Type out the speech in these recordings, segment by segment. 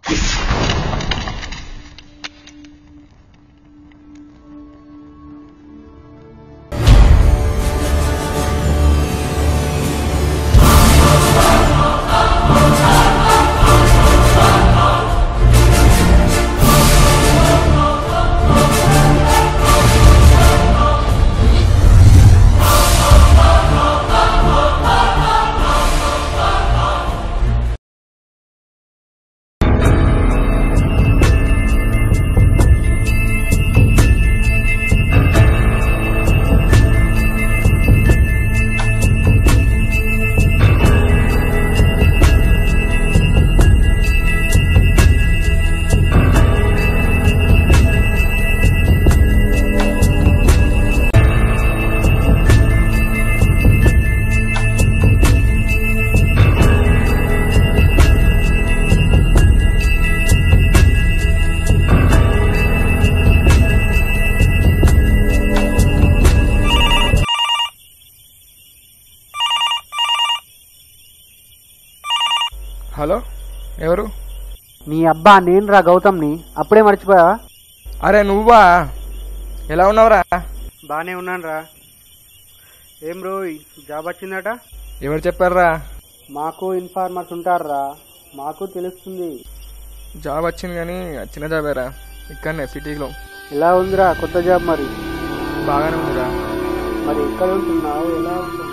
Hello ఎవరు నీ అబ్బా నేను రా గౌతమ్ని అప్పుడే మర్చిపోయా అరే నువ్వా ఎలా ఉన్నావురా బాగానే ఉన్నాను రా ఏం రోయ్ జాబ్ వచ్చిందట ఎవరు చెప్పారురా మాకు ఇన్ఫార్మర్స్ ఉంటారురా మాకు తెలుస్తుంది జాబ్ వచ్చింది కానీ చిన్న జాబేరా ఇక్కడనే సిటీలో ఎలా ఉందిరా కొత్త జాబ్ మరి బాగానే ఉందిరా మరి ఎక్కడ ఉంటున్నావు ఎలా ఉంటున్నావు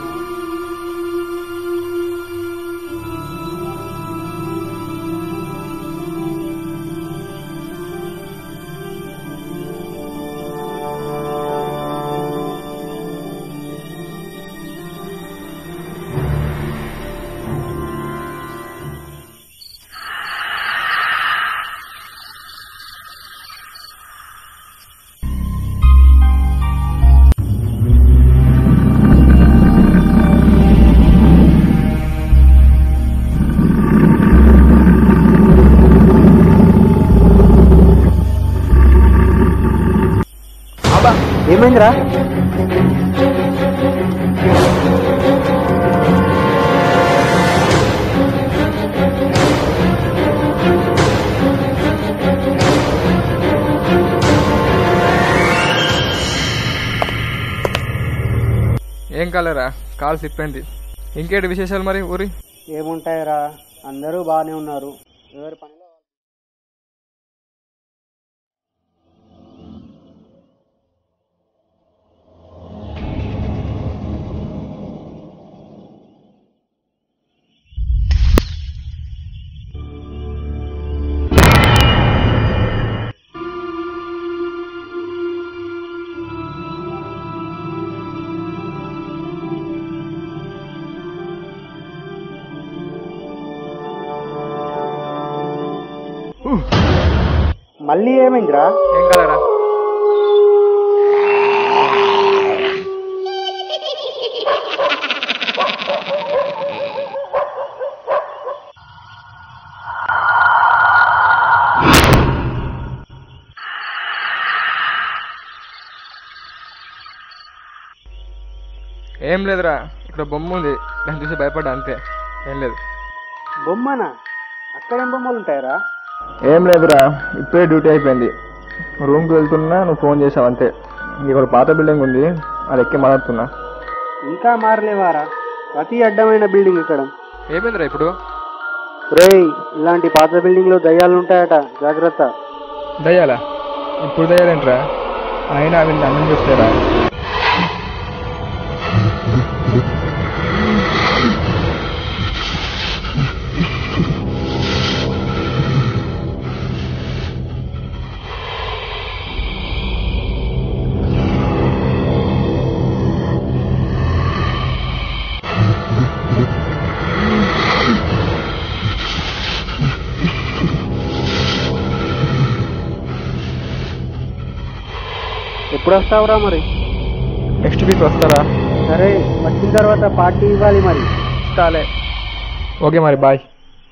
అబ్బా ఏమైందిరా ఏం కాలేరా కాల్ సిప్పింది ఇంకేంటి విశేషాలు మరి ఊరి ఏముంటాయిరా అందరూ బాగానే ఉన్నారు ఎవరి పనిలో వాళ్ళు. మళ్ళీ ఏమైందిరా ఏం కాలేరా ఏం లేదురా ఇక్కడ బొమ్మ ఉంది దాన్ని చూసి భయపడ్డా అంతే ఏం లేదు బొమ్మనా అక్కడేం బొమ్మలు ఉంటాయరా ఏం లేదురా ఇప్పుడే డ్యూటీ అయిపోయింది రూమ్కి వెళ్తున్నా నువ్వు ఫోన్ చేసావు అంతే ఇక్కడ పాత బిల్డింగ్ ఉంది అది ఎక్కి మాట్లాడుతున్నా ఇంకా మారలేవారా ప్రతి అడ్డమైన బిల్డింగ్ ఇక్కడ ఏమైందిరా ఇప్పుడు రేయ్ ఇలాంటి పాత బిల్డింగ్ లో దయ్యాలు ఉంటాయట జాగ్రత్త దయ్యాలా ఇప్పుడు దయ్యాలేంట్రా అయినా అవి అన్నం చూస్తారా ఎప్పుడు వస్తావురా మరి నెక్స్ట్ వీక్ వస్తారా సరే వచ్చిన తర్వాత పార్టీ ఇవ్వాలి మరి ఇస్తాలే ఓకే మరి బాయ్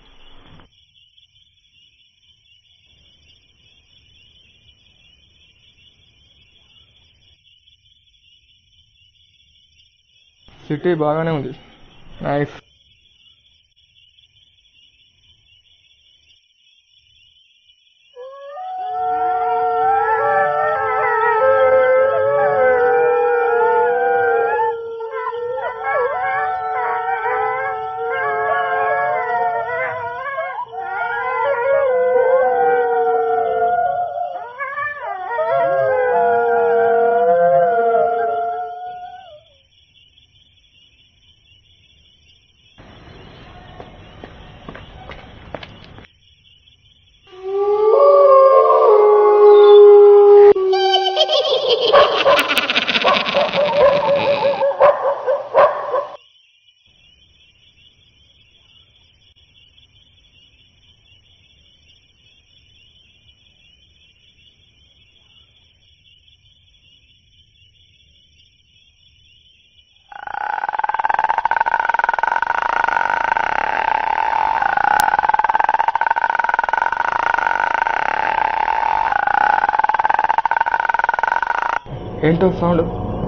సిటీ బాగానే ఉంది నైస్ ఏంటో సౌండ్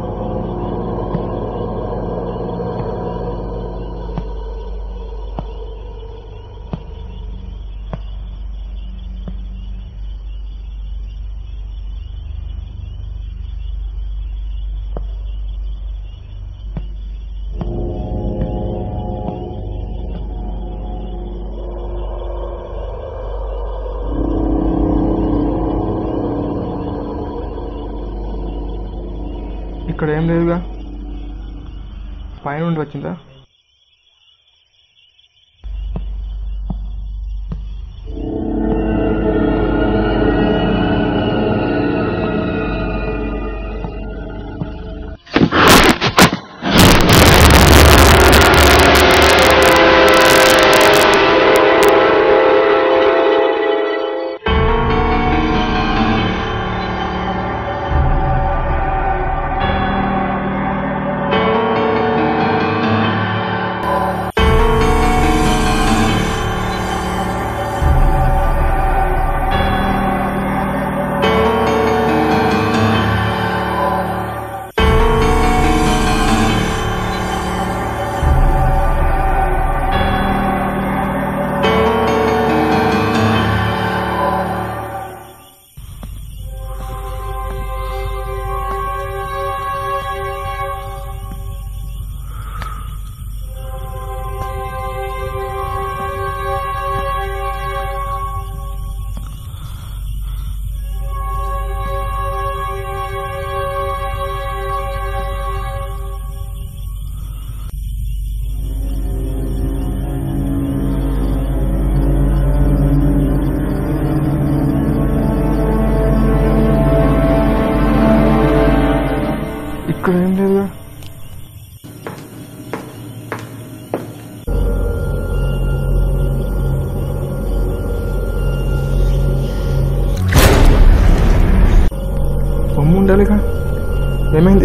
ఇక్కడ ఏం లేదుగా పైన నుండి వచ్చిందా ఇక్కడ ఏం లేదుగా బొమ్మ ఉండాలిగా ఏమైంది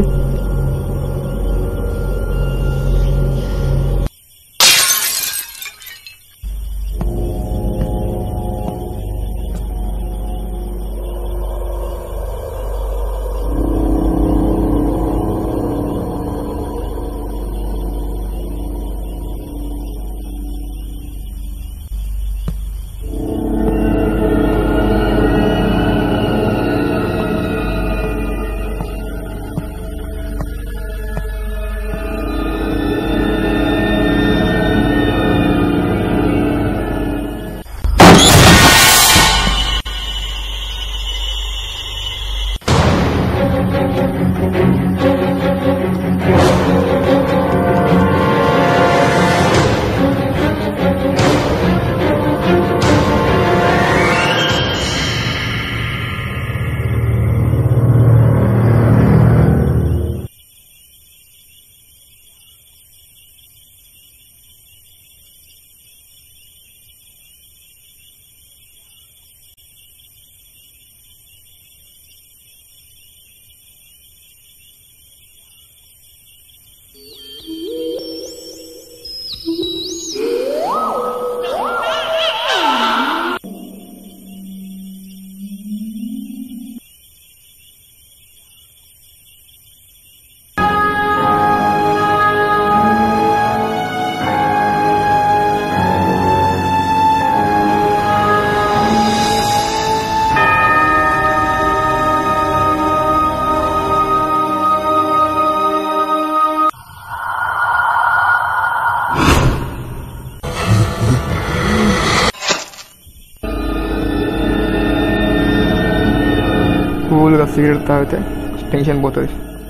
కూల్గా సిగరెట్ తాగితే టెన్షన్ పోతుంది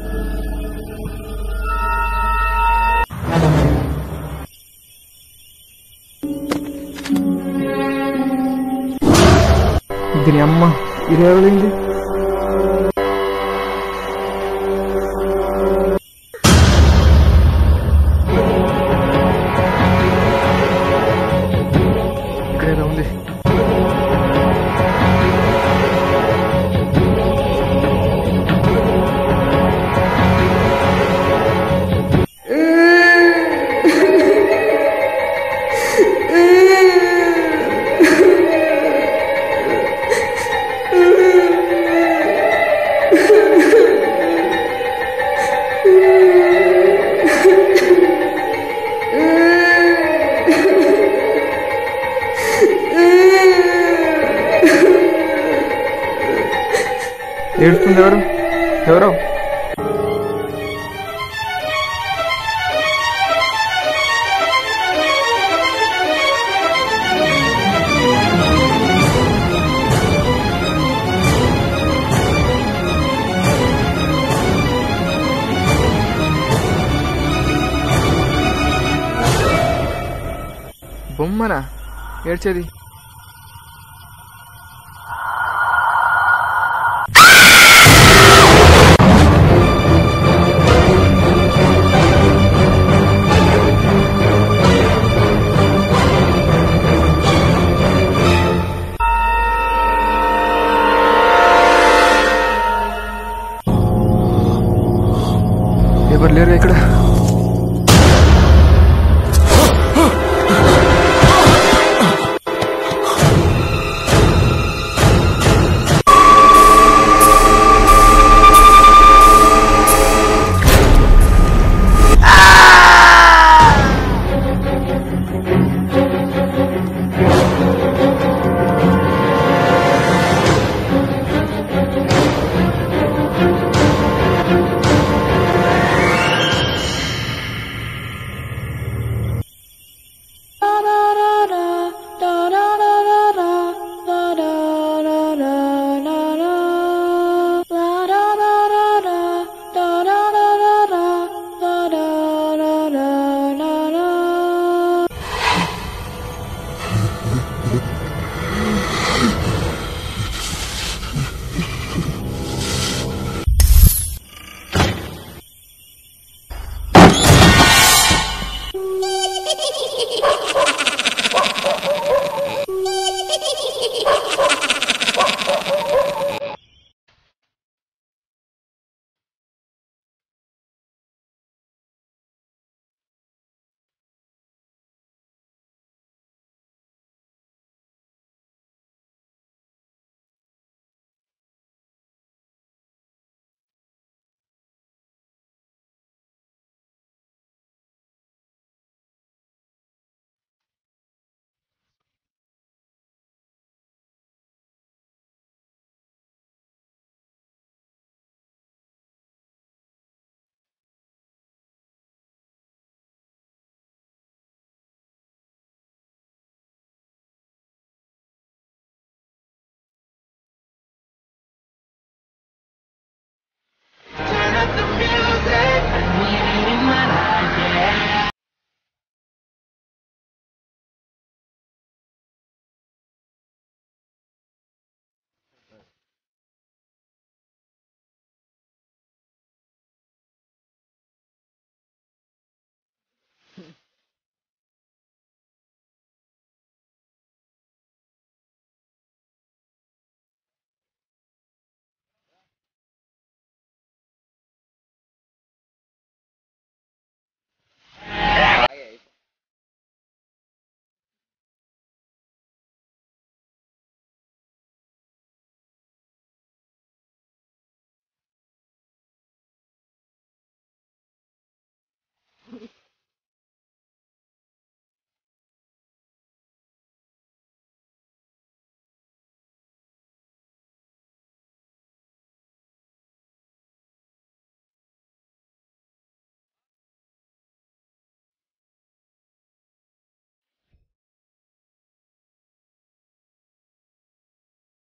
దీని అమ్మ ఇది ఎవరింది ఇక్కడ ఏదో ఉంది ఏడుస్తుంది ఎవరు ఎవరో బొమ్మనా ఏడ్చేది ఎవరు లేరు ఇక్కడ